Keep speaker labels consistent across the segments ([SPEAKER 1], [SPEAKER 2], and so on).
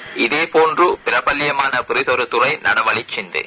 [SPEAKER 1] இதே போன்று பிரபல்யமான புரிதொரு துறை நடவழி சிந்து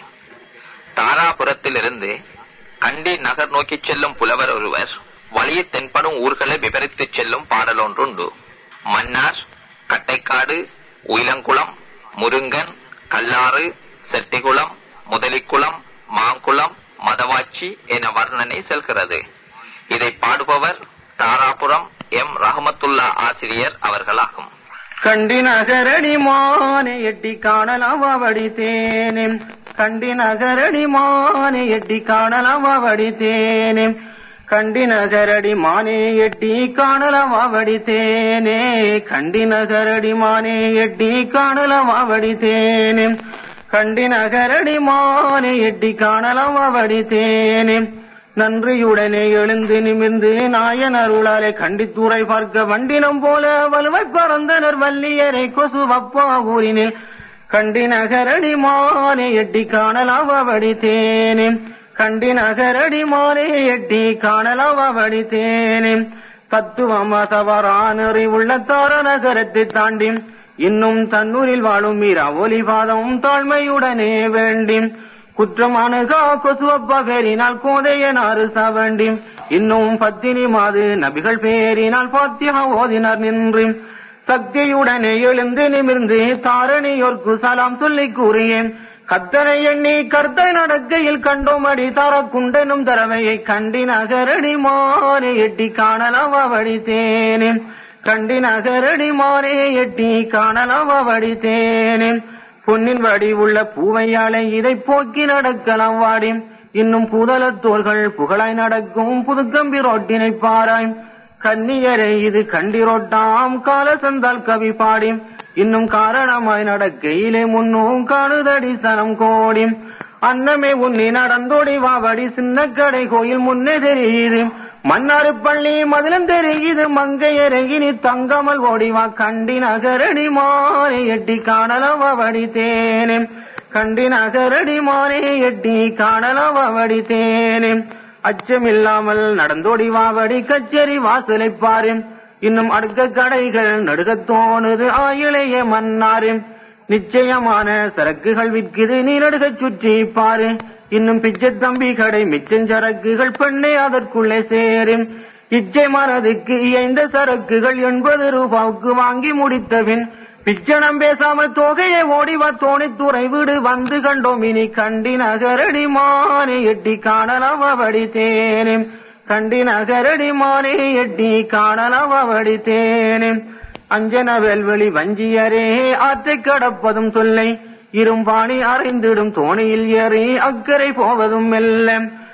[SPEAKER 1] தாராபுரத்திலிருந்து கண்டி நகர் நோக்கி செல்லும் புலவர் ஒருவர் வழியில் தென்படும் ஊர்களை விவரித்துச் செல்லும் பாடலொன்றுண்டு மன்னார் கட்டைக்காடு உயிலங்குளம் முருங்கன் கல்லாறு செட்டிகுளம் முதலிக்குளம் மாங்குளம் மதவாச்சி என வர்ணனை செல்கிறது இதை பாடுபவர் தாராபுரம் எம் ரஹமத்துல்லா ஆசிரியர் அவர்களாகும்
[SPEAKER 2] கண்டி நகரடி மானை எட்டி காணலாம் அவடி தேனே கண்டி நகரடி மானை எட்டி காணலாம் அவடி தேனே கண்டி நகரடி மானே எட்டி காணலாம் அவடி தேனே கண்டி நகரடி மானே எட்டி காணலாம் அவடி தேனே கண்டி நகரடி மானே எட்டி காணலாம் அவடி தேனே நன்றியுடனே எழுந்து நிமிர்ந்து நாயன் அருளாலே கண்டித்துறை பார்க்க வண்டினம் போல வலுவை பறந்தனர் வள்ளியரை கொசுவப்பா ஊரினில் கண்டி நகரடி மானே எட்டி காணலாம் அவடி தேனே கண்டி நகரடி மானே எட்டி காணலாம் அவடி தேனே தத்துவமா தவறானறி உள்ள தார நகரத்தை தாண்டி இன்னும் தன்னூரில் வாழும் மீரா ஒலிபாதம் தாழ்மையுடனே வேண்டி குற்றமானுகா கொசுவப்பா பேரினால் கோதையனாறு சவண்டி இன்னும் பத்தினி மாது நபிகள் பேரினால் பாத்தியா ஓதினார் நின்று சக்தியுடனே எழுந்து நிமிர்ந்து தாரணியோர்க்கு சலாம் சொல்லி கூறியேன் கத்தனை எண்ணி கர்த்தை நடக்கையில் கண்டோம் அடி தர குண்டனும் தரவையை கண்டி நகரடி மாறே எட்டி காணலாம் அவடி தேனே கண்டி நகரடி மாறே எட்டி காணலாம் அவடி தேனே பொன்னின் வடி உள்ள பூவையாளை இதை போக்கி நடக்கலாம் வாடி இன்னும் புதலத்தோர்கள் புகழாய் நடக்கும் புதுக்கம்பி ரோட்டினை பாராய் கன்னியரை இது கண்டிரோட்டாம் கால சந்தால் கவி பாடி இன்னும் காரணமாய் நடக்கையிலே முன்னும் காணுதடி சனம் கோடி அன்னமே உன்னி நடந்தோடி வாவடி சின்ன கடை கோயில் முன்னே தெரியுது மன்னாறு பள்ளி மதிலம் தெரியுது மங்கையரை இனி தங்காமல் ஓடிவா கண்டி நகரடி மாறே எட்டி காணலாம் அவடி தேனே கண்டி நகரடி மாறே எட்டி காணலாம் அவடி தேனே அச்சமில்லாமல் நடந்தோடி வாவடி கச்சேரி வாசலை பாரு இன்னும் அடுக்க கடைகள் நடுகத் தோணுது ஆயிழைய மன்னாரு நிச்சயமான சரக்குகள் விற்குது நீ நடுக சுற்றி பாரு இன்னும் பிச்சை தம்பி கடை மிச்சம் சரக்குகள் பெண்ணே அதற்குள்ளே சேரும் இச்சை மனதுக்கு இயைந்த சரக்குகள் எண்பது ரூபாவுக்கு வாங்கி முடித்தபின் பிச்சனம் பேசாமல் தொகையை ஓடிவா தோணித்துறை வீடு வந்து கண்டோம் இனி கண்டி நகரடி மானே எட்டி காணலாம் அவடி தேனே கண்டி நகரடி மானே எட்டி காணலாம் அவடி தேனே அஞ்சன வெல்வெளி வஞ்சியரே ஆற்றை கடப்பதும் சொல்லை இரும்பாணி அறைந்திடும் தோணியில் ஏறி அக்கறை போவதும் மெல்ல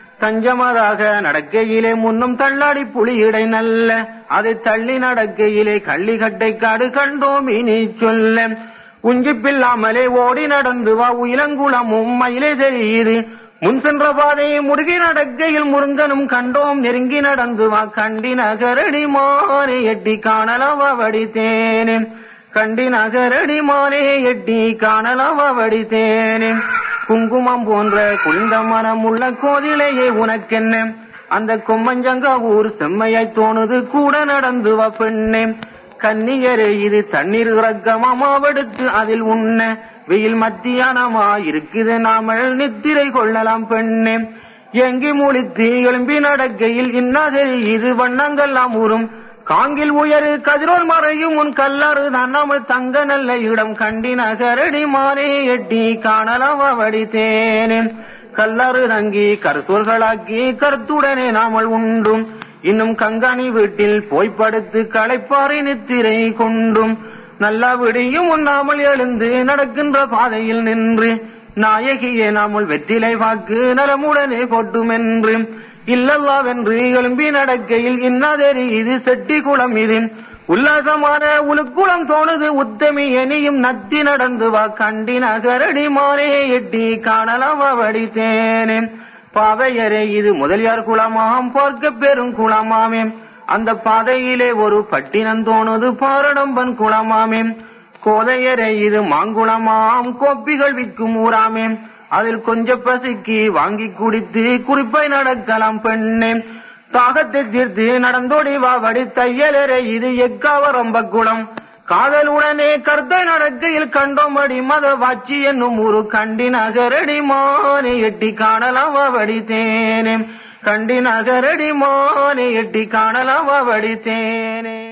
[SPEAKER 2] தஞ்சமதாக நடக்கையிலே முன்னும் தள்ளாடி புலியிடை நல்ல அதை தள்ளி நடக்கையிலே கள்ளிக்கட்டை காடு கண்டோம் இனி சொல்ல உஞ்சிப்பில்லாமலே ஓடி நடந்து வா உயிலங்குளமும் மயிலே தெரியுது முன் சென்ற பாதையை முடுகி நடக்கையில் முருங்கனும் கண்டோம் நெருங்கி நடந்து வா கண்டி நகரடி மாறே எட்டி காணலாம் அவடி தேனே கண்டி நகரடி மாறே எட்டி காணலாம் அவடி தேனே குங்குமம் போன்ற குளிர்ந்த மனம் உள்ள கோதிலையே உனக்கென்ன அந்த கொம்மஞ்சங்க ஊர் செம்மையாய் தோணுது கூட நடந்து வா பெண்ணே கன்னியரே இது தண்ணீர் இறக்கமாவெடுத்து அதில் உண்ண வெயில் மத்தியானமா இருக்குது நாமல் நித்திரை கொள்ளலாம் பெண்ணே எங்கி மூலித்து எழும்பி நடக்கையில் இன்னாதே இது வண்ணங்கள்லாம் ஊறும் காங்கில் உயரு கதிரோல் மறையும் உன் கல்லாறு நாமல் தங்க நல்ல இடம் கண்டி நகரடி மாறே எட்டி காணலாம் அவடி தேனே கல்லாறு தங்கி கருத்தோர்களாக்கி கருத்துடனே நாமல் உண்டும் இன்னும் கங்காணி வீட்டில் போய் படுத்து களைப்பாறை நித்திரை கொண்டும் நல்லா விடியும் உண்ணாமல் எழுந்து நடக்கின்ற பாதையில் நின்று நாயகியே நாமல் வெற்றிலை வாக்கு நலமுடனே கொட்டும் என்று இல்லல்லாவென்று எழும்பி நடக்கையில் இன்னாதெரி இது செட்டி குளம் இது உல்லாசமான உலுக்குளம் தோணுது உத்தமி எனியும் நத்தி நடந்து வா கண்டி நகரடி மாறே எட்டி காணலாம் அவடி தேனே பாவையரே இது முதலியார் குளமாம் பார்க்க பெரும் குளமாமே அந்த பாதையிலே ஒரு பட்டினம் தோணுது பாரடம்பன் குளமாமே கோதையரே இது மாங்குளமாம் கோப்பிகள் விற்கும் ஊராமே அதில் கொஞ்ச பசிக்கு வாங்கி குடித்து குறிப்பை நடக்கலாம் பெண்ணே தாகத்தை தீர்த்து நடந்தோடி வா வடி தையலரே இது எக்காவ ரொம்ப குளம் காதலுடனே கர்த்த நடக்கையில் கண்டோமடி மத வாச்சி என்னும் ஒரு கண்டி நகரடி மானே எட்டி காணலாம் வடித்தேனே கண்டி நகரடி மானே எட்டி காணலாம் வடித்தேனே